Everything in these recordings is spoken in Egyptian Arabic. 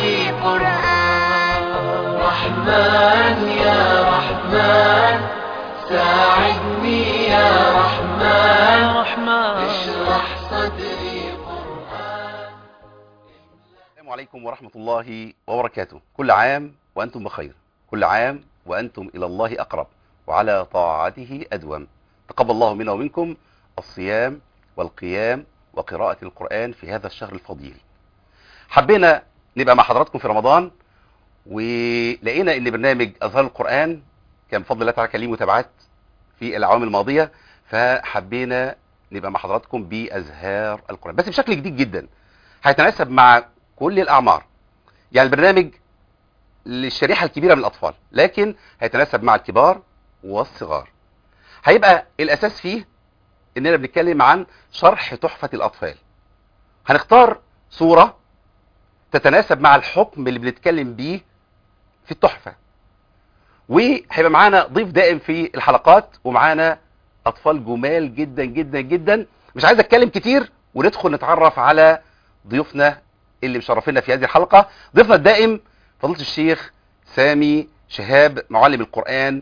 صدري قرآن رحمن يا رحمن ساعدني يا رحمن اشرح صدري قرآن السلام عليكم ورحمة الله وبركاته كل عام وأنتم بخير كل عام وأنتم إلى الله أقرب وعلى طاعته أدوم تقبل الله منا ومنكم الصيام والقيام وقراءة القرآن في هذا الشهر الفضيل حبينا نبقى مع حضراتكم في رمضان ولقينا ان برنامج أزهار القرآن كان بفضل الله تعالى كان ليه متابعات في الأعوام الماضية فحبينا نبقى مع حضراتكم بأزهار القرآن بس بشكل جديد جدا هيتناسب مع كل الأعمار يعني البرنامج للشريحة الكبيرة من الأطفال لكن هيتناسب مع الكبار والصغار هيبقى الأساس فيه إننا بنتكلم عن شرح تحفة الأطفال هنختار صورة تتناسب مع الحكم اللي بنتكلم بيه في التحفة وهيبقى معانا ضيف دائم في الحلقات ومعانا أطفال جمال جدا جدا جدا مش عايز أتكلم كتير وندخل نتعرف على ضيوفنا اللي مشرفينا في هذه الحلقة ضيفنا الدائم فضيلة الشيخ سامي شهاب معلم القرآن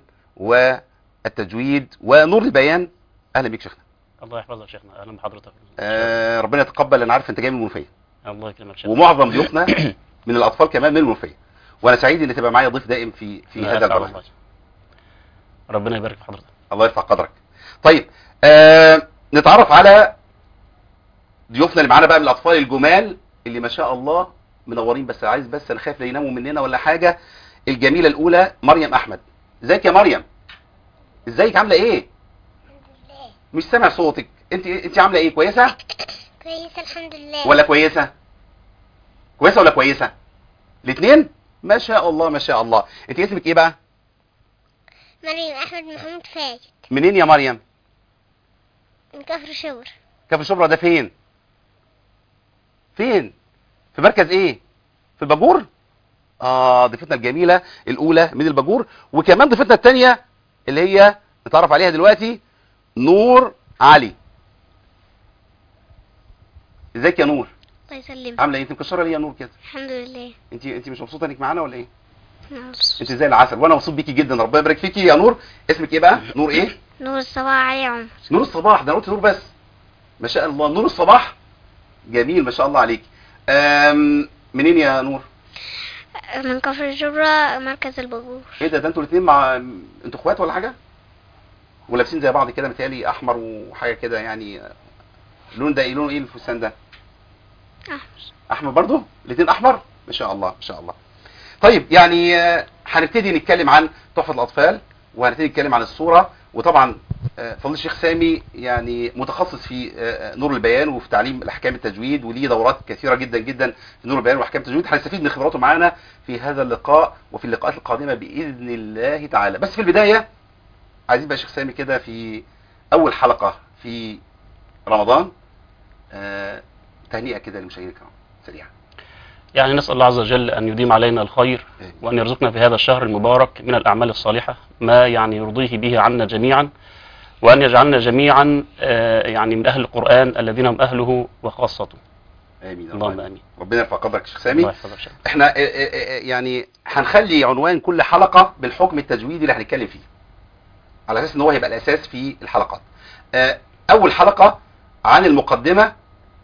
والتجويد ونور البيان أهلا بك شيخنا الله يحفظك شيخنا اهلا بحضرتك آه ربنا يتقبل انا عارف انت جاي من المنوفيه الله يكرمك شيخنا ومعظم ضيوفنا من الاطفال كمان من المنوفيه وانا سعيد ان تبقى معايا ضيف دائم في في لا هذا أسعد البرنامج الله. ربنا يبارك في حضرتك الله يرفع قدرك طيب آه نتعرف على ضيوفنا اللي معانا بقى من الاطفال الجمال اللي ما شاء الله منورين بس عايز بس انا خايف لا يناموا مننا ولا حاجه الجميله الاولى مريم احمد ازيك يا مريم ازيك عامله ايه مش سامع صوتك انت انت عامله ايه كويسه كويسة الحمد لله ولا كويسه كويسه ولا كويسه الاثنين ما شاء الله ما شاء الله انت اسمك ايه بقى مريم أحمد محمود فايد منين يا مريم من كفر شبر كفر شبرا ده فين فين في مركز ايه في الباجور اه ضيفتنا الجميله الاولى من الباجور وكمان ضيفتنا الثانيه اللي هي نتعرف عليها دلوقتي نور علي ازيك يا نور الله يسلمك عامله ايه انت مكشره ليه يا نور كده الحمد لله انت انت مش مبسوطه انك معانا ولا ايه نور انت زي العسل وانا مبسوط بيكي جدا ربنا يبارك فيكي يا نور اسمك ايه بقى نور ايه نور الصباح علي عمر نور الصباح ده انا قلت نور بس ما شاء الله نور الصباح جميل ما شاء الله عليك أم منين يا نور من كفر شبرا مركز الباجور ايه ده ده انتوا الاثنين مع انتوا اخوات ولا حاجه ولابسين زي بعض كده متهيألي احمر وحاجه كده يعني لون ده ايه لون ايه الفستان ده أحمر احمر برضو الاثنين احمر ما شاء الله ما شاء الله طيب يعني آه، هنبتدي نتكلم عن تحفه الاطفال وهنبتدي نتكلم عن الصوره وطبعا آه، فضل الشيخ سامي يعني متخصص في آه، نور البيان وفي تعليم الاحكام التجويد وليه دورات كثيره جدا جدا في نور البيان واحكام التجويد هنستفيد من خبراته معانا في هذا اللقاء وفي اللقاءات القادمه باذن الله تعالى بس في البدايه عايزين بقى يا شيخ سامي كده في اول حلقه في رمضان آه، تهنئه كده للمشاهدين الكرام سريعا يعني نسال الله عز وجل ان يديم علينا الخير وان يرزقنا في هذا الشهر المبارك من الاعمال الصالحه ما يعني يرضيه به عنا جميعا وان يجعلنا جميعا آه، يعني من اهل القران الذين هم اهله وخاصته امين اللهم امين ربنا يرفع قدرك يا شيخ الله سامي يحفظك شيخنا. احنا آه، آه، آه، يعني هنخلي عنوان كل حلقه بالحكم التجويدي اللي هنتكلم فيه على اساس ان هو هيبقى الاساس في الحلقات آه، اول حلقه عن المقدمه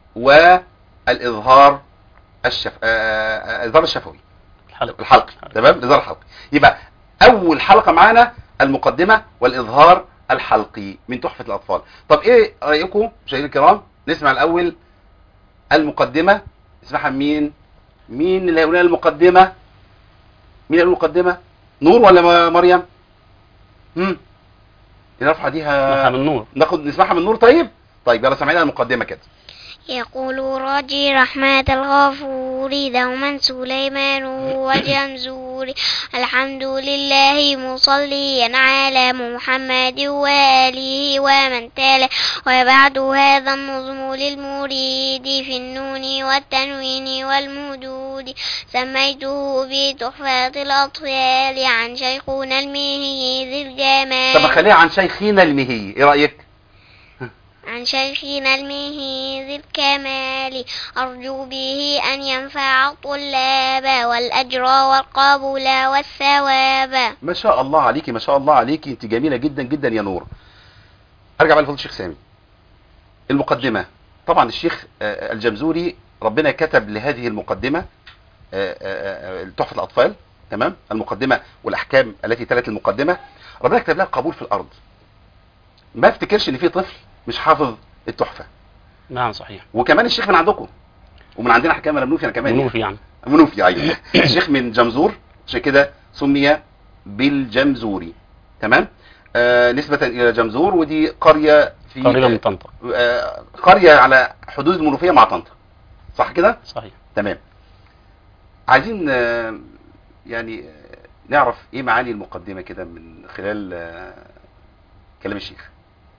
والاظهار الشف... آه، آه، الاظهار الشفوي الحلقه الحلقي تمام الاظهار الحلقي يبقى اول حلقه معانا المقدمه والاظهار الحلقي من تحفه الاطفال طب ايه رايكم مشاهدينا الكرام نسمع الاول المقدمه اسمعها مين مين اللي هيقول لنا المقدمه مين اللي المقدمه نور ولا م- مريم امم نرفع دي نفهم النور ناخد نسمعها من نور طيب طيب يلا سامعين المقدمه كده يقول راجي رحمة الغفور دوما سليمان وجمزور الحمد لله مصليا على محمد وآله ومن تلا وبعد هذا النظم للمريد في النون والتنوين والمدود سميته بتحفة الأطفال عن شيخنا المهي ذي طب الجمال خليها عن شيخنا المهي ايه رايك عن عن شيخنا المهي ذي الكمال أرجو به أن ينفع الطلاب والأجر والقبول والثواب ما شاء الله عليكي ما شاء الله عليكي انت جميله جدا جدا يا نور ارجع بقى لفضل الشيخ سامي المقدمه طبعا الشيخ آه، الجمزوري ربنا كتب لهذه المقدمه آه، آه، آه، تحفه الاطفال تمام المقدمه والاحكام التي تلت المقدمه ربنا كتب لها قبول في الارض ما افتكرش ان في طفل مش حافظ التحفه نعم صحيح وكمان الشيخ من عندكم ومن عندنا حكام منوفي انا كمان منوفي يعني منوفي ايوه الشيخ من جمزور عشان كده سمي بالجمزوري تمام آه نسبة الى جمزور ودي قرية في قريبة من طنطا آه قرية على حدود المنوفية مع طنطا صح كده صحيح تمام عايزين آه يعني آه، نعرف ايه معاني المقدمة كده من خلال آه كلام الشيخ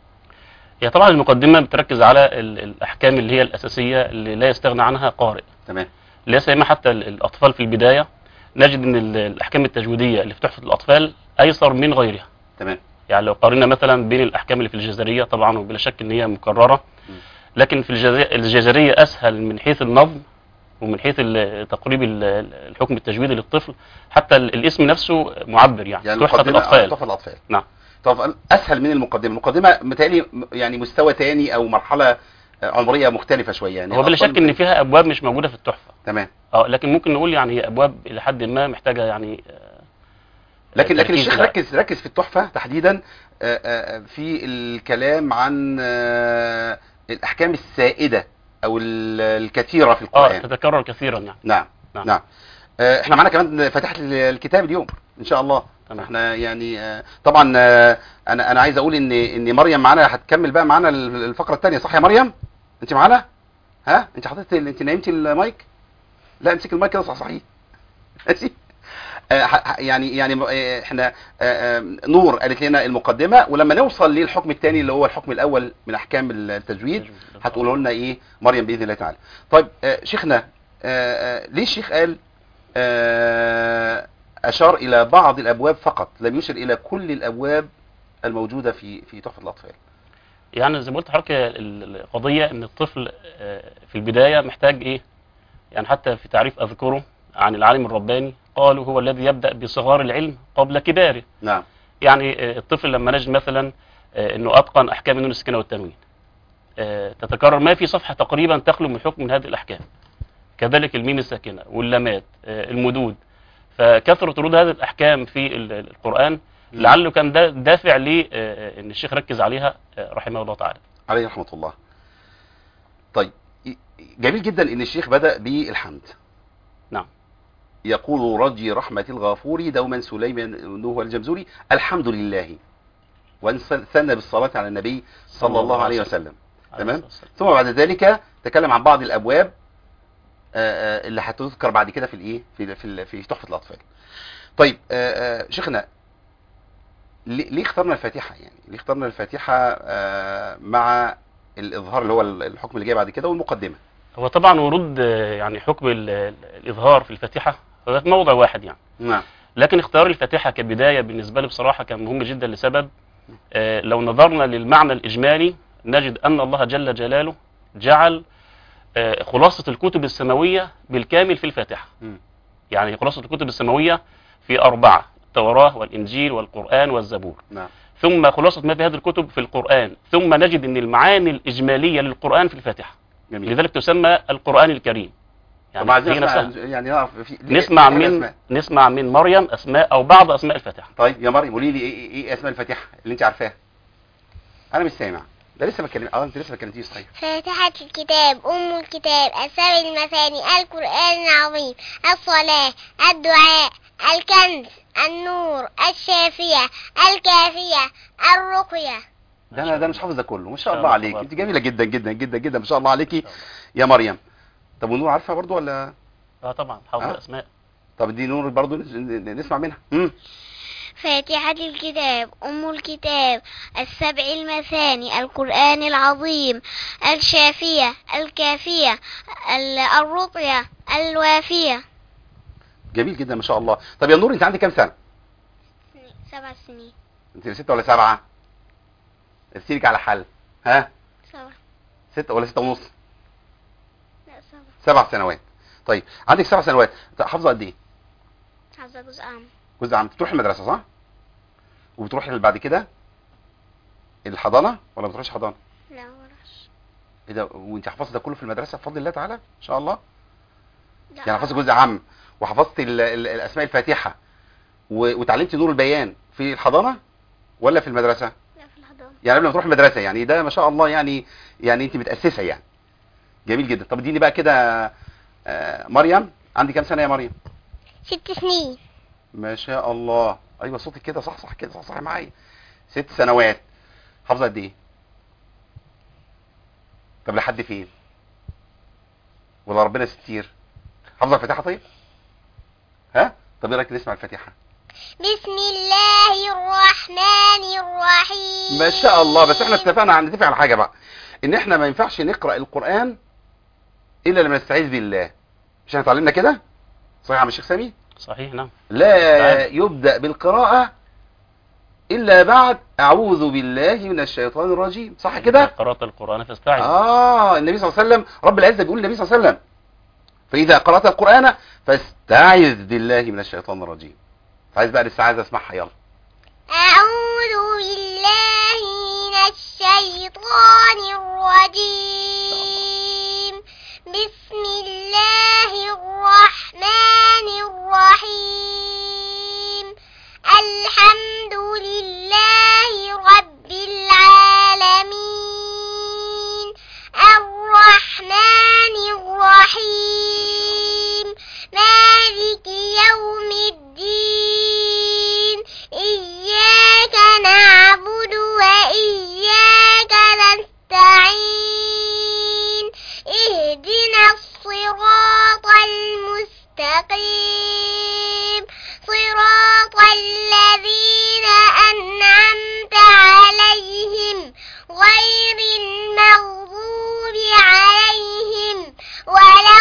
هي طبعا المقدمة بتركز على ال- الأحكام اللي هي الأساسية اللي لا يستغنى عنها قارئ تمام لا سيما حتى ال- الأطفال في البداية نجد أن ال- الأحكام التجويدية اللي في تحفة الأطفال أيسر من غيرها تمام يعني لو قارنا مثلا بين الأحكام اللي في الجزرية طبعا وبلا شك أن هي مكررة م. لكن في الجزرية, الجزرية أسهل من حيث النظم ومن حيث ال- تقريب ال- الحكم التجويدي للطفل حتى ال- الاسم نفسه معبر يعني, يعني تحفة المقدمة آه، الأطفال تحفة الاطفال نعم طب اسهل من المقدمه المقدمه متهيألي م- يعني مستوى تاني او مرحله آه، عمريه مختلفه شويه يعني هو بلا الأطفال شك ان فيها ابواب مش موجوده في التحفه تمام اه لكن ممكن نقول يعني هي ابواب الى حد ما محتاجه يعني آه، لكن لكن تركيز الشيخ لا. ركز ركز في التحفه تحديدا آه، آه، في الكلام عن آه، الاحكام السائده او ال- الكثيره في اه القران تتكرر كثيرا يعني نعم نعم. نعم آه، احنا معانا كمان فاتحه الكتاب اليوم ان شاء الله تمام. احنا يعني آه، طبعا آه، انا انا عايز اقول ان ان مريم معانا هتكمل بقى معانا الفقره الثانيه صح يا مريم انت معانا ها انت حطيت ال- انت نايمتي المايك لا امسك المايك كده صح صحيح ماشي آه، ح- ح- يعني يعني آه، احنا آه، آه، نور قالت لنا المقدمه ولما نوصل للحكم الثاني اللي هو الحكم الاول من احكام التجويد هتقولوا لنا ايه مريم باذن الله تعالى طيب آه، شيخنا آه، آه، ليه الشيخ قال آه، اشار الى بعض الابواب فقط لم يشر الى كل الابواب الموجوده في في تحفه الاطفال يعني زي ما قلت لحضرتك ال- القضيه ان الطفل آه، في البدايه محتاج ايه يعني حتى في تعريف اذكره عن العالم الرباني قالوا هو الذي يبدا بصغار العلم قبل كباره نعم يعني آه، الطفل لما نجد مثلا آه، انه اتقن احكام النون السكينه والتنوين آه، تتكرر ما في صفحه تقريبا تخلو من حكم من هذه الاحكام كذلك الميم الساكنه واللامات آه، المدود فكثره ورود هذه الاحكام في ال- ال- القران لعله كان ده دافع لي آه، ان الشيخ ركز عليها آه، رحمه الله تعالى عليه رحمه الله طيب ي- جميل جدا ان الشيخ بدا بالحمد نعم يقول رجي رحمة الغفور دوما سليمان هو الجمزوري الحمد لله وثنى بالصلاة على النبي صلى الله عليه وسلم تمام عليه الصلاة ثم بعد ذلك تكلم عن بعض الابواب آه، آه، اللي هتذكر بعد كده في الايه في في ال- في تحفه الاطفال طيب آه، آه، شيخنا ليه ليه اخترنا الفاتحه يعني ليه اخترنا الفاتحه آه، مع الاظهار اللي هو الحكم اللي جاي بعد كده والمقدمه هو طبعا ورود آه، يعني حكم ال- ال- الاظهار في الفاتحه هو في موضع واحد يعني نعم لكن اختيار الفاتحة كبداية بالنسبة لي بصراحة كان مهم جدا لسبب آه، لو نظرنا للمعنى الإجمالي نجد أن الله جل جلاله جعل آه، خلاصة الكتب السماوية بالكامل في الفاتحة مم. يعني خلاصة الكتب السماوية في أربعة التوراة والإنجيل والقرآن والزبور نعم ثم خلاصة ما في هذه الكتب في القرآن ثم نجد أن المعاني الإجمالية للقرآن في الفاتحة جميل لذلك تسمى القرآن الكريم طب عايزين هي نسمع نفسها. يعني نعرف في نسمع إيه من الأسماء؟ نسمع من مريم أسماء أو بعض أسماء الفاتحة طيب يا مريم قولي لي ايه ايه اسماء الفاتحه اللي انت عارفاها انا مش سامع ده لسه بتكلم اه انت لسه ما اتكلمتيش صحيح فاتحة الكتاب أم الكتاب السبع المثاني القرآن العظيم الصلاة الدعاء الكنز النور الشافية الكافية الرقية ده انا ده مش حافظ ده كله ما شاء شاء الله الله عليك تبارك انت جميله جدا جدا جدا جدا ما شاء الله عليكي يا مريم طب ونور عارفه برضو ولا اه طبعا حافظ آه. الاسماء طب دي نور برضو نس- نسمع منها امم فاتحة الكتاب أم الكتاب السبع المثاني القرآن العظيم الشافية الكافية ال- الرقية الوافية جميل جدا ما شاء الله طب يا نور انت عندك كام سنه سبع سنين انت ستة ولا سبعة ارسلك على حل ها سبع ستة ولا ستة ونص لا سبعة سبع سنوات طيب عندك سبع سنوات طيب حافظه قد ايه حافظة جزء عام جزء عام بتروح المدرسه صح وبتروح بعد كده الحضانه ولا ما بتروحش حضانه لا وراش ايه ده وانت حفظت ده كله في المدرسه بفضل الله تعالى ان شاء الله لا يعني حفظت جزء عام وحفظت ال- ال- الاسماء الفاتحه و- وتعلمت نور البيان في الحضانه ولا في المدرسه لا في الحضانة يعني قبل ما تروح المدرسه يعني ده ما شاء الله يعني يعني انت متاسسه يعني جميل جدا طب اديني بقى كده آه، مريم عندي كام سنه يا مريم ست سنين ما شاء الله ايوه صوتك كده صح صح كده صح صح معايا ست سنوات حافظه قد ايه طب لحد فين ولا ربنا ستير حافظه الفاتحه طيب ها طب ايه رايك نسمع الفاتحه بسم الله الرحمن الرحيم ما شاء الله بس احنا اتفقنا هنتفق على حاجه بقى ان احنا ما ينفعش نقرا القران الا لما نستعيذ بالله مش احنا اتعلمنا كده صحيح يا عم الشيخ سامي صحيح نعم لا تعالى. يبدأ بالقراءة إلا بعد أعوذ بالله من الشيطان الرجيم صح إذا كده؟ قرأت القرآن فاستعذ آه النبي صلى الله عليه وسلم رب العزة بيقول النبي صلى الله عليه وسلم فإذا قرأت القرآن فاستعذ بالله من الشيطان الرجيم فعايز بقى الاستعاذة اسمعها يلا أعوذ بالله من الشيطان الرجيم بسم الله الرحمن الرحيم الحمد لله رب العالمين الرحمن الرحيم مالك يوم الدين إياك نعبد وإياك نستعين اهدنا الصراط المستقيم صراط الذين أنعمت عليهم غير المغضوب عليهم ولا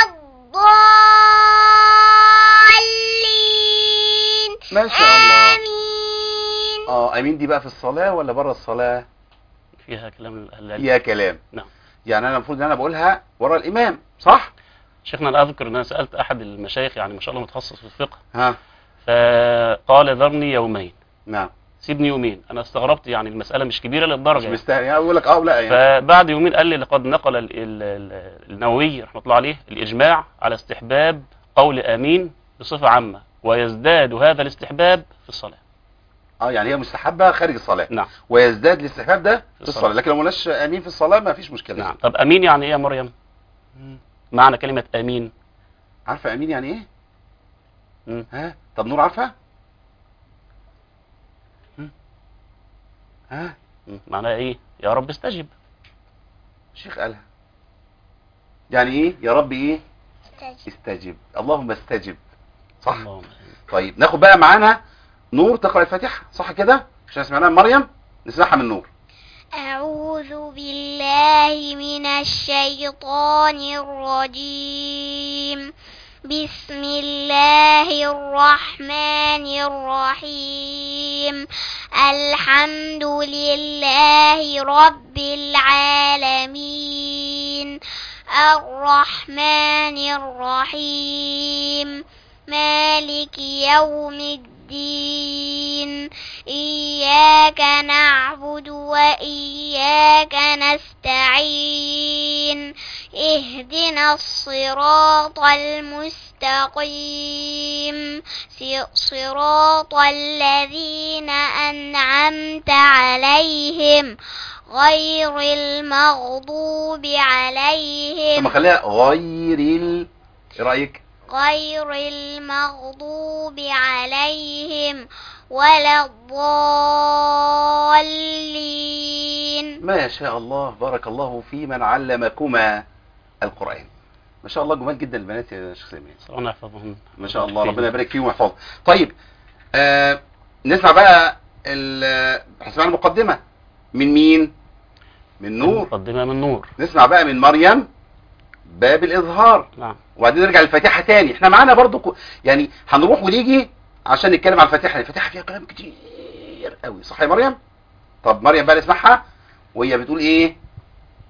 الضالين ما شاء الله آمين اه امين دي بقى في الصلاة ولا بره الصلاة فيها كلام أهل العلم فيها كلام نعم. يعني انا المفروض ان انا بقولها ورا الامام صح شيخنا أنا أذكر أن أنا سألت أحد المشايخ يعني ما شاء الله متخصص في الفقه ها فقال ذرني يومين نعم سيبني يومين أنا استغربت يعني المسألة مش كبيرة مش للدرجة يعني. مستاهل يعني اقول لك اه ولا يعني فبعد يومين قال لي لقد نقل ال- ال- ال- النووي رحمه الله عليه الإجماع على استحباب قول آمين بصفة عامة ويزداد هذا الاستحباب في الصلاة اه يعني هي مستحبة خارج الصلاة نعم ويزداد الاستحباب ده في الصلاة. الصلاة لكن لو قلناش امين في الصلاة ما فيش مشكلة نعم طب أمين يعني إيه يا مريم معنى كلمة آمين عارفة امين يعني ايه مم. ها طب نور عارفة مم. ها مم. معناها إيه يا رب استجب الشيخ قالها يعني ايه يا رب ايه استجب. استجب اللهم استجب صح اللهم آمين. طيب ناخد بقى معانا نور تقرأ الفاتحة صح كده عشان سمعناها من مريم نسمعها من نور أعوذ بالله من الشيطان الرجيم بسم الله الرحمن الرحيم الحمد لله رب العالمين الرحمن الرحيم مالك يوم الدين إياك نعبد وإياك نستعين اهدنا الصراط المستقيم س- صراط الذين أنعمت عليهم غير المغضوب ثم عليهم خليها غير ال ايه رأيك غير المغضوب عليهم ولا الضالين ما شاء الله بارك الله في من علمكما القرآن ما شاء الله جمال جدا البنات يا شيخ سامي ربنا يحفظهم ما شاء الله ربنا يبارك فيهم ويحفظهم طيب آه نسمع بقى ال- هنسمع المقدمة من مين من نور مقدمة من نور نسمع بقى من مريم باب الإظهار نعم وبعدين نرجع للفاتحة تاني احنا معانا برضو كو- يعني هنروح ونيجي عشان نتكلم على الفاتحة الفاتحة فيها كلام كتير قوي صح يا مريم طب مريم بقى نسمعها وهي بتقول ايه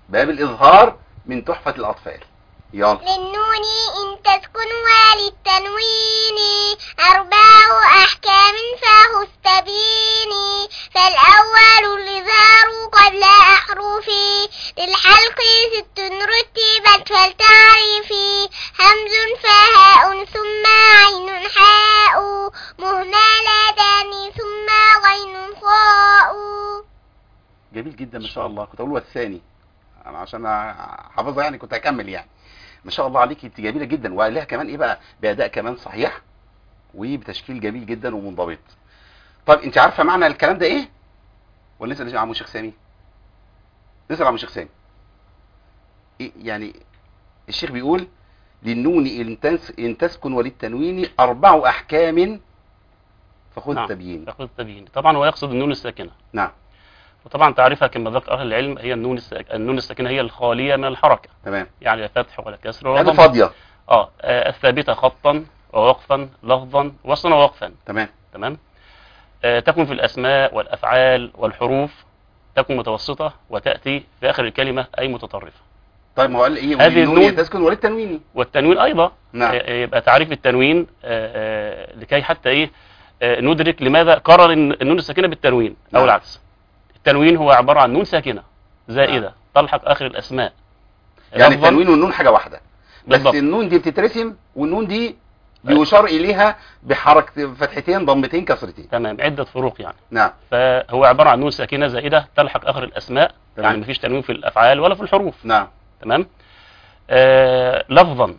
باب الإظهار من تحفة الأطفال يلا للنون إن تسكن وللتنوين أربع أحكام فهو استبين فالأول الإظهار قبل أحرفي للحلق ست رتبت فلتعرفي همز فهاء ثم عين حاء مهملتان ثم غين خاء جميل جدا ما شاء الله كنت أقول والثاني أنا عشان حافظها يعني كنت هكمل يعني ما شاء الله عليك انت جميلة جدا وقالها كمان ايه بقى بأداء كمان صحيح وبتشكيل جميل جدا ومنضبط طيب انت عارفة معنى الكلام ده ايه ولا نسأل عمو الشيخ سامي نسأل عمو الشيخ سامي إيه يعني الشيخ بيقول للنون إن تس- إن تسكن وللتنوين أربع أحكام فخذ نعم. تبيين تأخذ التبيين طبعا هو يقصد النون الساكنة نعم وطبعا تعرفها كما ذكر أهل العلم هي النون الساك... النون الساكنة هي الخالية من الحركة تمام يعني لا فتح ولا كسر ولا يعني ضم فاضية اه آه، الثابتة خطا ووقفا لفظا وصلا ووقفا تمام تمام آه، تكون في الأسماء والأفعال والحروف تكون متوسطة وتأتي في آخر الكلمة أي متطرفة طيب ما هو قال ايه هذه وللنون النون- تسكن وللتنوين والتنوين أيضا نعم آه، يبقى تعريف التنوين آه، آه، لكي حتى إيه آه، ندرك لماذا قرر الن- النون الساكنة بالتنوين أو نعم. العكس التنوين هو عبارة عن نون ساكنة زائدة تلحق آخر الأسماء يعني لفظاً التنوين والنون حاجة واحدة بس بالضبط. النون دي بتترسم والنون دي بيشار اليها بحركة فتحتين ضمتين كسرتين تمام عدة فروق يعني نعم فهو عبارة عن نون ساكنة زائدة تلحق آخر الأسماء تمام. يعني مفيش تنوين في الأفعال ولا في الحروف نعم تمام آه لفظا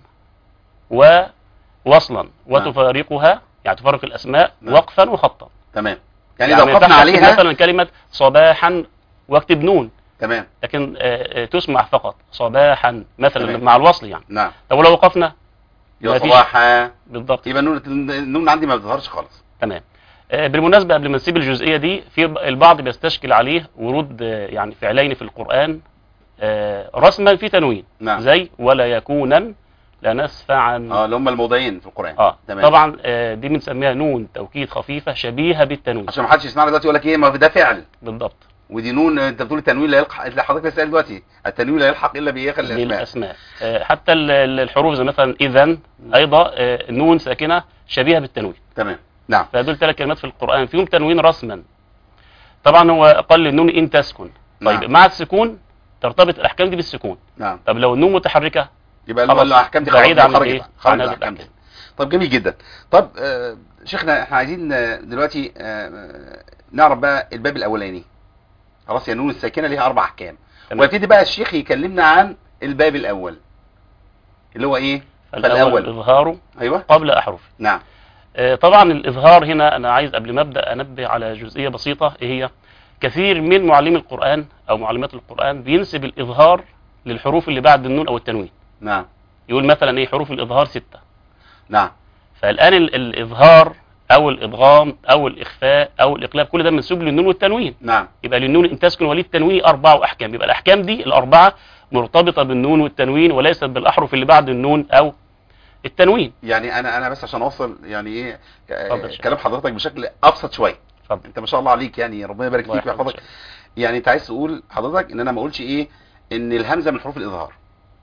ووصلا وتفارقها يعني تفرق الأسماء نعم. وقفا وخطا تمام يعني, لو وقفنا تحت عليها مثلا كلمة صباحا واكتب نون تمام لكن آه آه، تسمع فقط صباحا مثلا تمام. مع الوصل يعني نعم طب ولو وقفنا يا مفيش. صباحا بالضبط يبقى النون النون عندي ما بتظهرش خالص تمام آه، بالمناسبة قبل ما نسيب الجزئية دي في ب- البعض بيستشكل عليه ورود آه، يعني فعلين في القرآن آه، رسما في تنوين نعم زي ولا يكونا لنسفعا اه اللي هم الموضعين في القرآن اه تمام طبعا آه، دي بنسميها نون توكيد خفيفة شبيهة بالتنوين عشان ما حدش يسمعنا دلوقتي يقول لك ايه ما ده فعل بالضبط ودي نون انت بتقول التنوين لا يلحق لا حضرتك لسه قايل دلوقتي التنوين لا يلحق الا بايه خلي الاسماء بالاسماء آه، حتى ال- ال- الحروف زي مثلا اذا ايضا آه، نون ساكنة شبيهة بالتنوين تمام نعم فدول ثلاث كلمات في القرآن فيهم تنوين رسما طبعا هو قال النون ان تسكن طيب نعم. مع السكون ترتبط الاحكام دي بالسكون نعم طب لو النون متحركه يبقى خلاص. الاحكام دي بعيد خلاص عن خرجت الإيه؟ خرجت عن هذه الاحكام الأحكام. دي طب جميل جدا طب آه، شيخنا احنا عايزين آه، دلوقتي آه، نعرف بقى الباب الاولاني خلاص يا نون الساكنه ليها اربع احكام تمام. ويبتدي بقى الشيخ يكلمنا عن الباب الاول اللي هو ايه فالاول فالأول. الاظهار ايوه قبل احرف نعم آه، طبعا الاظهار هنا انا عايز قبل ما ابدا انبه على جزئيه بسيطه إيه هي كثير من معلمي القران او معلمات القران بينسب الاظهار للحروف اللي بعد النون او التنوين نعم يقول مثلا ايه حروف الاظهار ستة نعم فالان ال- الاظهار او الادغام او الاخفاء او الاقلاب كل ده منسوب للنون والتنوين نعم يبقى للنون ان تسكن ولي التنوين اربع احكام يبقى الاحكام دي الاربعه مرتبطه بالنون والتنوين وليست بالاحرف اللي بعد النون او التنوين يعني انا انا بس عشان اوصل يعني ايه آه، اتفضل يا شيخ. كلام حضرتك بشكل ابسط شويه اتفضل انت ما شاء الله عليك يعني ربنا يبارك الله فيك يحفظك. ويحفظك يعني انت عايز تقول حضرتك ان انا ما اقولش ايه ان الهمزه من حروف الاظهار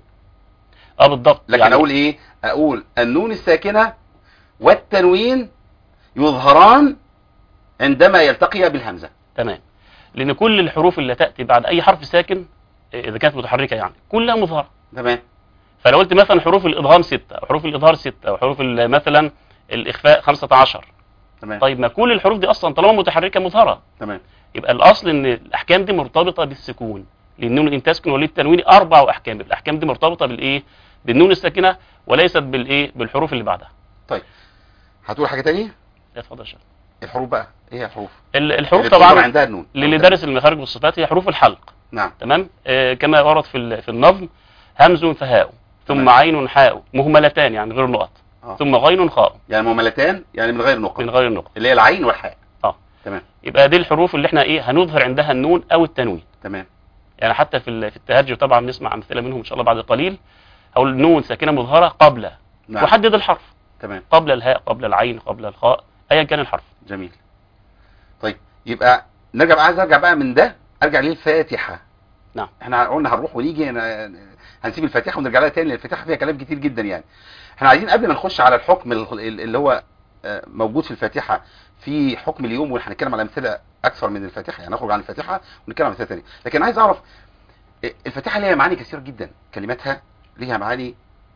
اه بالضبط لكن يعني اقول ايه اقول النون الساكنه والتنوين يظهران عندما يلتقيا بالهمزه تمام لان كل الحروف اللي تاتي بعد اي حرف ساكن آه، اذا كانت متحركه يعني كلها مظهره تمام فلو قلت مثلا حروف الادغام ستة او حروف الاظهار ستة او حروف ال- مثلا الاخفاء 15 تمام طيب ما كل الحروف دي اصلا طالما متحركه مظهره تمام يبقى الاصل ان الاحكام دي مرتبطه بالسكون للنون ان تسكن وللتنوين اربع احكام يبقى الاحكام دي مرتبطه بالايه بالنون الساكنه وليست بالايه بالحروف اللي بعدها هتقول حاجه تانية اتفضل يا شيخ. الحروف بقى ايه هي الحروف ال- الحروف اللي بتظهر طبعا عندها النون للي دارس المخارج والصفات هي حروف الحلق نعم تمام آه كما ورد في ال- في النظم همز فهاء ثم تمام. عين حاء مهملتان يعني غير نقط آه. ثم غين خاء يعني مهملتان يعني من غير نقط من غير نقط اللي هي العين والحاء اه تمام يبقى دي الحروف اللي احنا ايه هنظهر عندها النون او التنوين تمام يعني حتى في ال- في التهجر طبعا نسمع امثله منهم ان شاء الله بعد قليل او النون ساكنه مظهره قبل نعم وحدد الحرف تمام قبل الهاء قبل العين قبل الخاء ايا كان الحرف جميل طيب يبقى نرجع بقى عايز ارجع بقى من ده ارجع للفاتحه نعم. احنا قلنا هنروح ونيجي هن- هنسيب الفاتحه ونرجع لها تاني لان الفاتحه فيها كلام كتير جدا يعني احنا عايزين قبل ما نخش على الحكم ال- اللي هو آه، موجود في الفاتحه في حكم اليوم وهنتكلم على امثله اكثر من الفاتحه يعني نخرج عن الفاتحه ونتكلم عن امثله ثانيه لكن عايز اعرف آه، الفاتحه ليها معاني كثيره جدا كلماتها ليها معاني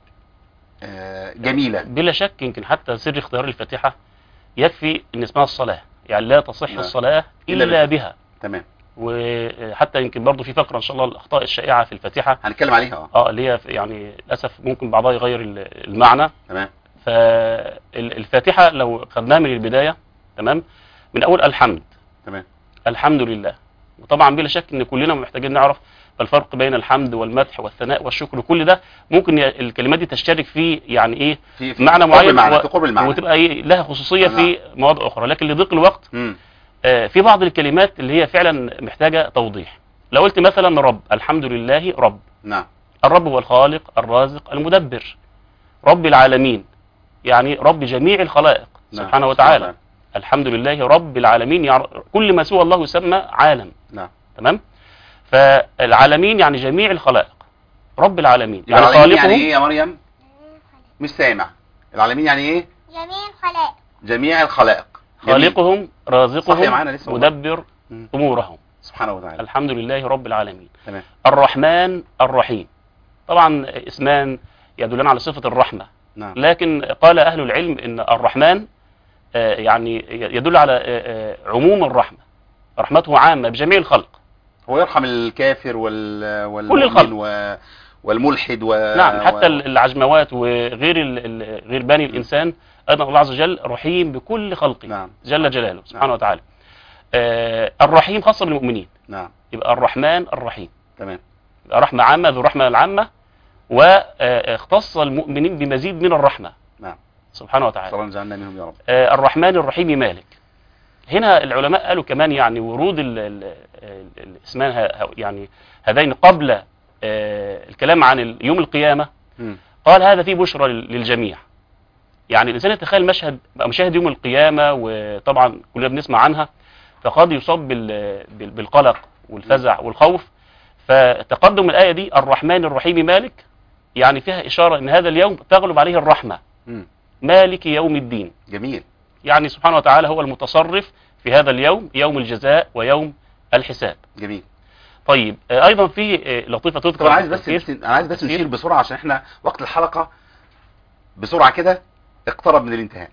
آه، جميله بلا شك يمكن حتى سر اختيار الفاتحة يكفي ان اسمها الصلاة يعني لا تصح نعم. الصلاة إلا إلا بها. بها تمام وحتى يمكن برضو في فقرة ان شاء الله الاخطاء الشائعة في الفاتحة هنتكلم عليها اه اه اللي هي يعني للاسف ممكن بعضها يغير ال- المعنى تمام فالفاتحة لو خدناها من البداية تمام من اول الحمد تمام الحمد لله وطبعا بلا شك ان كلنا محتاجين نعرف الفرق بين الحمد والمدح والثناء والشكر كل ده ممكن ي- الكلمات دي تشترك فيه يعني ايه في في معنى قرب معين المعنى و- في قرب المعنى وتبقى ايه لها خصوصيه نعم. في مواضع اخرى لكن لضيق الوقت مم. آه، في بعض الكلمات اللي هي فعلا محتاجه توضيح لو قلت مثلا رب الحمد لله رب نعم الرب هو الخالق الرازق المدبر رب العالمين يعني رب جميع الخلائق نعم. سبحانه وتعالى الحمد لله رب العالمين يعني كل ما سوى الله يسمى عالم نعم تمام فالعالمين يعني جميع الخلائق رب العالمين يعني يعني العالمين يعني خالقهم ايه يا مريم مش سامع العالمين يعني ايه جميع الخلائق جميع الخلائق جميل. خالقهم صح رازقهم يا معانا لسه والله. مدبر مم. امورهم سبحانه وتعالى الحمد لله رب العالمين تمام الرحمن الرحيم طبعا اسمان يدلان على صفة الرحمة نعم لكن قال أهل العلم إن الرحمن آه، يعني يدل على آه، آه، عموم الرحمة رحمته عامة بجميع الخلق هو يرحم الكافر وال كل والمؤمن الخلق. و... والملحد و... نعم حتى و... العجموات وغير ال- ال- غير بني الإنسان أيضا الله عز وجل رحيم بكل خلقه نعم جل جلاله سبحانه نعم. وتعالى آه، الرحيم خاصة بالمؤمنين نعم يبقى الرحمن الرحيم تمام يبقى رحمة عامة ذو رحمة العامة واختص المؤمنين بمزيد من الرحمة نعم سبحانه وتعالى صلى الله جعلنا منهم يا رب آه، الرحمن الرحيم مالك هنا العلماء قالوا كمان يعني ورود ال- ال- ال- الاسمان ه- يعني هذين قبل آه، الكلام عن ال- يوم القيامة مم. قال هذا فيه بشرى لل- للجميع يعني الإنسان يتخيل مشهد بقى مشاهد يوم القيامة وطبعا كلنا بنسمع عنها فقد يصاب بال- بال- بالقلق والفزع والخوف فتقدم الآية دي الرحمن الرحيم مالك يعني فيها إشارة أن هذا اليوم تغلب عليه الرحمة مم. مالك يوم الدين جميل يعني سبحانه وتعالى هو المتصرف في هذا اليوم يوم الجزاء ويوم الحساب جميل طيب آه، أيضا في آه، لطيفة تذكر طب انا عايز في بس التفسير. انا عايز بس تفسير. نشير بسرعه عشان احنا وقت الحلقه بسرعه كده اقترب من الانتهاء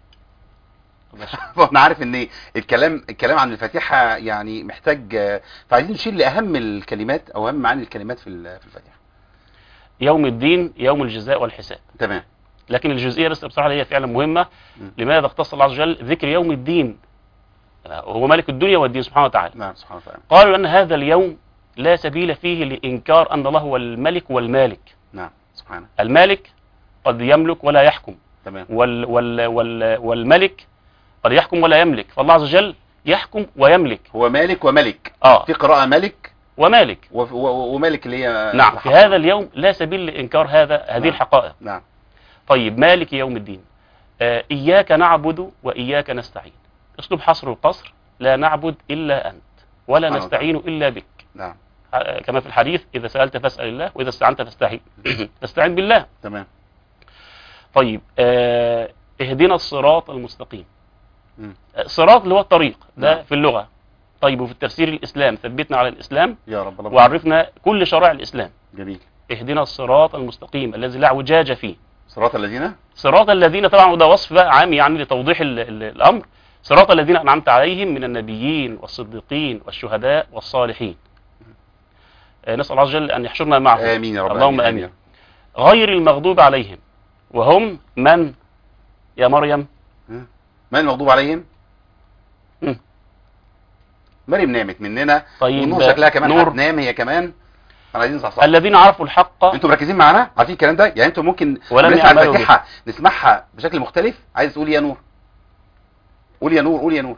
فانا عارف ان الكلام الكلام عن الفاتحه يعني محتاج آه، فعايزين نشير لاهم الكلمات او اهم معاني الكلمات في ال- في الفاتحه يوم الدين يوم الجزاء والحساب تمام لكن الجزئية بس بصراحة هي فعلا مهمة م. لماذا اختص الله عز وجل ذكر يوم الدين هو مالك الدنيا والدين سبحانه وتعالى نعم سبحانه وتعالى قالوا أن هذا اليوم لا سبيل فيه لإنكار أن الله هو الملك والمالك نعم سبحانه المالك قد يملك ولا يحكم تمام وال وال وال والملك قد يحكم ولا يملك فالله عز وجل يحكم ويملك هو مالك وملك اه في قراءه ملك ومالك و- و- ومالك اللي هي نعم في هذا اليوم لا سبيل لإنكار هذا هذه نعم. الحقائق نعم طيب مالك يوم الدين آه إياك نعبد وإياك نستعين أسلوب حصر القصر لا نعبد إلا أنت ولا سبحانه نستعين إلا بك نعم آه، كما في الحديث إذا سألت فاسأل الله وإذا استعنت فاستعين فاستعين بالله تمام طيب آه اهدنا الصراط المستقيم مم. آه، صراط اللي هو الطريق ده نعم. في اللغة طيب وفي التفسير الإسلام ثبتنا على الإسلام يا رب الله وعرفنا كل شرائع الإسلام جميل اهدنا الصراط المستقيم الذي لا اعوجاج فيه صراط الذين صراط الذين طبعا وده وصف بقى عام يعني لتوضيح ال ال الامر صراط الذين انعمت عليهم من النبيين والصديقين والشهداء والصالحين آه، نسال الله عز وجل ان يحشرنا معهم امين يا رب اللهم امين غير المغضوب عليهم وهم من يا مريم من المغضوب عليهم مم. مريم نامت مننا طيب والنور شكلها كمان نور هتنام هي كمان احنا عايزين نصحصح الذين عرفوا الحق انتوا مركزين معانا عارفين الكلام ده يعني انتوا ممكن ولم نسمع يعملوا الفاتحه نسمعها بشكل مختلف عايز تقول يا نور قول يا نور قول يا نور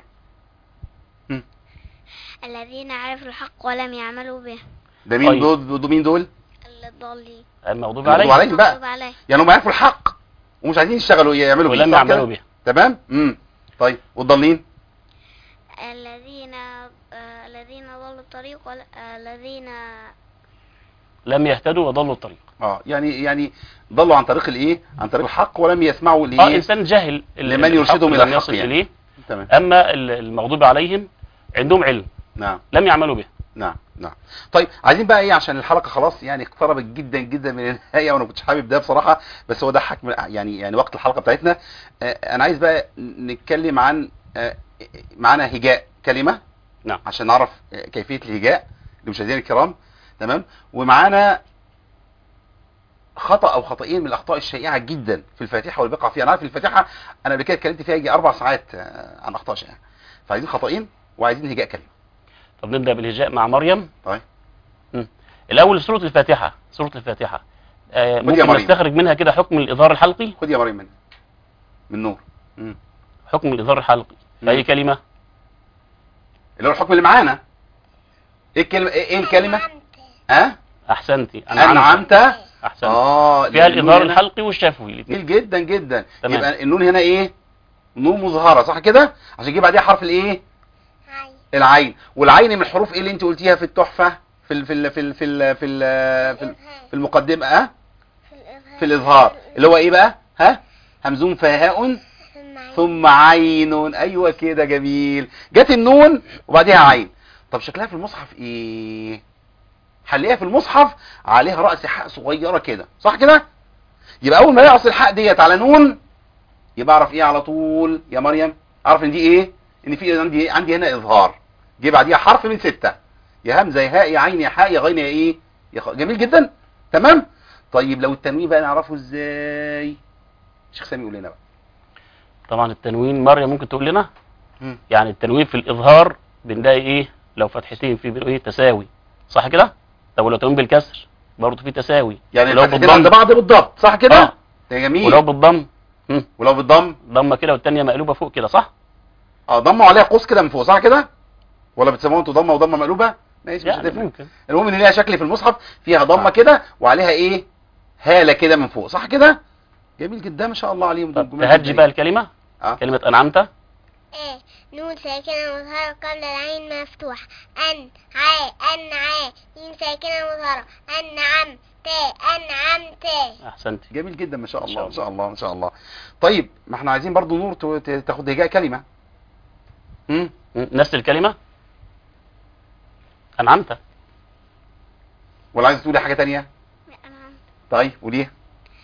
الذين عرفوا الحق ولم يعملوا به ده مين طيب. دول دول مين دول الضالين المغضوب المغضوب عليهم عليهم بقى. مغضوب عليه يعني هم عرفوا الحق ومش عايزين يشتغلوا يعملوا بيه ولم صح كده؟ يعملوا به تمام امم طيب والضالين الذين آه، الذين ضلوا الطريق وال- آه، الذين لم يهتدوا وضلوا الطريق اه يعني يعني ضلوا عن طريق الايه عن طريق الحق ولم يسمعوا اه الايه انسان جاهل ال- لمن الحق يرشدهم إلى لم الحق يصل يعني. اليه تمام اما ال- المغضوب عليهم عندهم علم نعم لم يعملوا به نعم نعم طيب عايزين بقى ايه عشان الحلقه خلاص يعني اقتربت جدا جدا من النهايه وانا كنتش حابب ده بصراحه بس هو ده حكم يعني يعني وقت الحلقه بتاعتنا آه، انا عايز بقى نتكلم عن آه، معانا هجاء كلمه نعم. عشان نعرف آه، كيفيه الهجاء لمشاهدينا الكرام تمام ومعانا خطا او خطأين من الاخطاء الشائعه جدا في الفاتحه واللي بيقع فيها انا عارف الفاتحه انا قبل كده اتكلمت فيها يجي اربع ساعات آه، عن اخطاء شائعه فعايزين خطأين وعايزين هجاء كلمه طب نبدا بالهجاء مع مريم طيب مم. الاول سوره الفاتحه سوره الفاتحه آه خد يا ممكن مريم. نستخرج منها كده حكم الاظهار الحلقي خد يا مريم من من نور مم. حكم الاظهار الحلقي في اي مم. كلمه اللي هو الحكم اللي معانا ايه الكلمه ايه إيه الكلمه ها احسنتي انعمت احسنت اه فيها النون الاظهار هنا الحلقي والشفوي الاثنين جميل جدا جدا تمام. يبقى النون هنا ايه نون مظهره صح كده عشان يجي بعديها حرف الايه هاي العين والعين من الحروف ايه اللي انت قلتيها في التحفه في ال في ال في ال في ال في, ال في, ال في المقدمه اه في الإظهار في الاظهار اللي هو ايه بقى ها همزون فهاء ثم عين ايوه كده جميل جت النون وبعديها عين طب شكلها في المصحف ايه هنلاقيها في المصحف عليها راس حاء صغيره كده صح كده يبقى اول ما يعصي الحاء ديت على نون يبقى اعرف ايه على طول يا مريم اعرف ان دي ايه ان في عندي عندي هنا اظهار جه بعديها حرف من ستة يا همزه يا هاء يا عين يا حاء يا غين يا ايه يا خ... جميل جدا تمام طيب لو التنوين بقى نعرفه ازاي شيخ سامي يقول لنا بقى طبعا التنوين مريم ممكن تقول لنا مم. يعني التنوين في الاظهار بنلاقي ايه لو فتحتين في ايه تساوي صح كده طب ولو تنوين بالكسر برضه في تساوي يعني ولو الفتحتين عند بالضم بعض بالضبط صح كده آه. ده جميل ولو بالضم مم. ولو بالضم ضمه كده والتانيه مقلوبه فوق كده صح اه ضموا عليها قوس كده من فوق صح كده ولا بتسموها انتوا ضمه وضمه مقلوبه ماشي مش يعني هتفرق ممكن المهم ان ليها شكل في المصحف فيها ضمه آه. كده وعليها ايه هاله كده من فوق صح كده جميل جدا ما شاء الله عليهم دول طب جمال تهجي جداً. بقى الكلمه اه كلمه انعمت ايه نون ساكنة مظهرة قبل العين مفتوحة أن عا أن عا ميم ساكنة مظهرة أنعم تا أنعم تا احسنت جميل جدا ما شاء ما الله شاء ما شاء الله ما شاء الله طيب ما احنا عايزين برضو نور ت- ت- تاخد هجاء كلمه امم مم. نفس الكلمه انعمت ولا عايز تقولي حاجه تانية طيب قوليها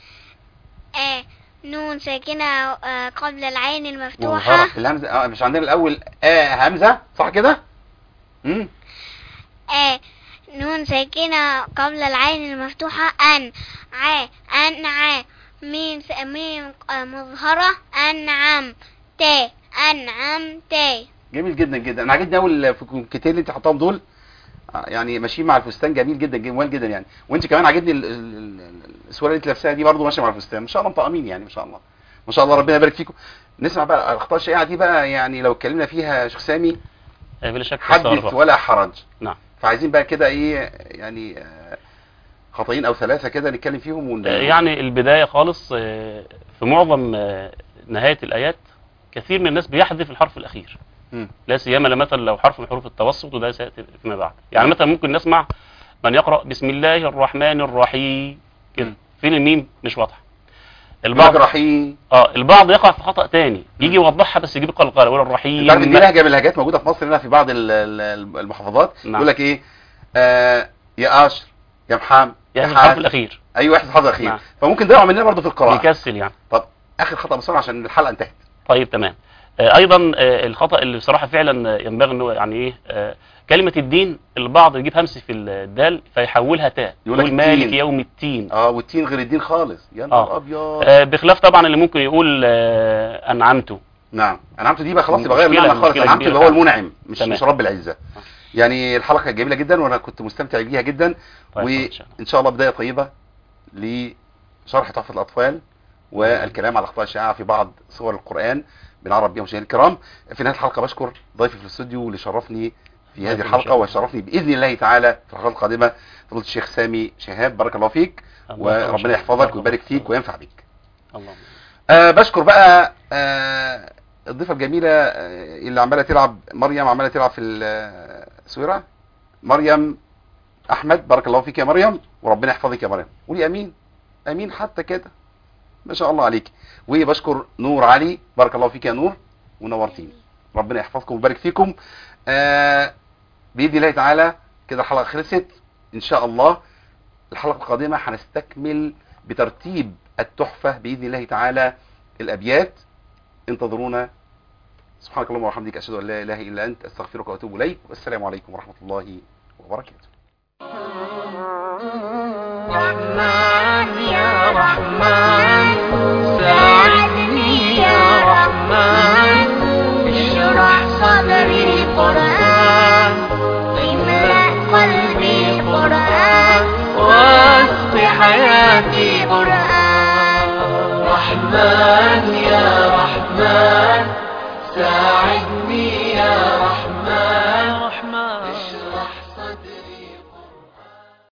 ايه نون ساكنة آه، قبل العين المفتوحة مظهرة. الهمزه اه مش عندنا الاول اه همزه صح كده امم ايه نون ساكنة قبل العين المفتوحة أن عا أن عا ميم س- ميم آه، مظهرة أنعم تا أنعم تا جميل جدا جدا انا عاجبني قوي الكتير اللي انت حطاهم دول آه، يعني ماشيين مع الفستان جميل جدا جميل جدا يعني وانت كمان عاجبني ال- ال- ال- السوره اللي انت لابساها دي برضه ماشيه مع الفستان ما شاء الله مطقمين يعني ما شاء الله ما شاء الله ربنا يبارك فيكم نسمع بقى الاخطاء الشائعه دي بقى يعني لو اتكلمنا فيها يا شيخ سامي آه، بلا شك حدث استغرب. ولا حرج نعم فعايزين بقى كده ايه يعني آه، خطأين او ثلاثه كده نتكلم فيهم ون... آه، يعني البداية خالص آه، في معظم آه، نهاية الآيات كثير من الناس بيحذف الحرف الأخير مم. لا سيما مثلا لو حرف من حروف التوسط وده سيأتي فيما بعد يعني مثلا ممكن نسمع من يقرأ بسم الله الرحمن الرحيم كده مم. فين الميم مش واضحة البعض البعض رحيم اه البعض يقع في خطأ تاني يجي يوضحها بس يجيب القلقلة يقول انت عارف الرحيم ان دي لهجه من اللهجات موجوده في مصر هنا في بعض ال- ال- المحافظات نعم. يقول لك ايه آه يا اشر يا محام يعني يا الحرف حاج الأخير ايوه احسن حظ اخير نعم. فممكن ده يقع مننا برضه في القراءه بيكسل يعني طب اخر خطا بسرعه عشان الحلقه انتهت طيب تمام آه، ايضا آه، الخطا اللي بصراحه فعلا آه، ينبغي انه يعني ايه آه، كلمه الدين البعض يجيب همس في الدال فيحولها تاء يقول لك يقول مالك التين. يوم التين اه والتين غير الدين خالص يا نهار آه. ابيض آه، بخلاف طبعا اللي ممكن يقول آه، انعمت نعم انعمت دي بقى خلاص يبقى غير مشكلة- المعنى خالص مشكلة انعمت كبيرة يبقى هو فعلا. المنعم مش تمام. مش رب العزه يعني الحلقه كانت جميله جدا وانا كنت مستمتع بيها جدا طيب، إن شاء الله. وان شاء الله بدايه طيبه لشرح تحفه الاطفال والكلام على الاخطاء الشائعه في بعض سور القران بنعرف بيها مشاهدينا الكرام في نهايه الحلقه بشكر ضيفي في الاستوديو اللي شرفني في هذه الله الحلقه يشرفك. وشرفني باذن الله تعالى في الحلقات القادمه فضيله الشيخ سامي شهاب بارك الله فيك الله يخليك. وربنا يحفظك ويبارك فيك وينفع بك اللهم أه بشكر بقى أه الضيفه الجميله آه، اللي عماله تلعب مريم عماله تلعب في السويره مريم احمد بارك الله فيك يا مريم وربنا يحفظك يا مريم قولي امين امين حتى كده ما شاء الله عليك وبشكر نور علي بارك الله فيك يا نور ونورتيني ربنا يحفظكم ويبارك فيكم آه باذن الله تعالى كده الحلقه خلصت ان شاء الله الحلقه القادمه هنستكمل بترتيب التحفه باذن الله تعالى الابيات انتظرونا سبحانك اللهم وبحمدك اشهد ان لا اله الا انت استغفرك واتوب اليك والسلام عليكم ورحمه الله وبركاته رحمن يا رحمن ساعدني يا رحمن اشرح صدري قرآن املأ قلبي قرآن واسق حياتي قرآن رحمن يا رحمن ساعدني يا